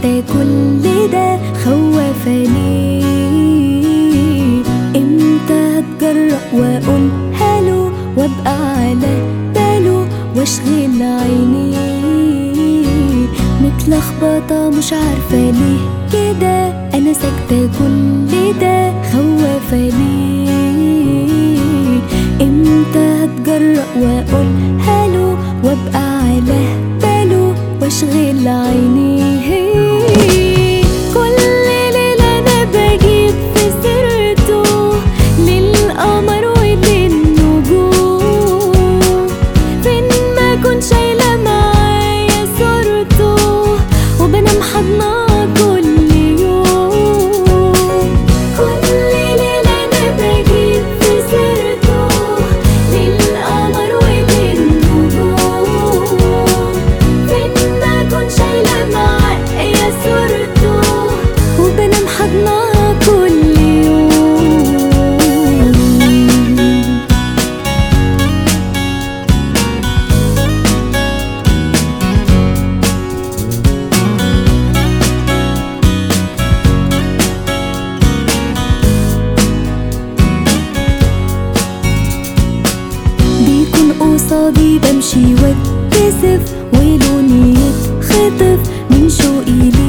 ساكتة كل ده خوافة ليه امتى هتجرأ واقول هالو وابقى على باله واشغل عيني متلخبطة مش عارفة ليه كده انا ساكتة كل ده خوافة ليه امتى هتجرأ واقول هالو وابقى على باله واشغل عيني كل ليلة انا بجيب في سيرته للقمر وللنجوم فين ما كنت شايلة معايا صورته وبنام حضناه كل يوم كل ليلة انا بجيب في سيرته للقمر وللنجوم فين ما كنت شايلة معايا صورته وبنام حضناه كل يوم بيكون قصادي بمشي واتكسف ولوني يتخطف من شوقي ليه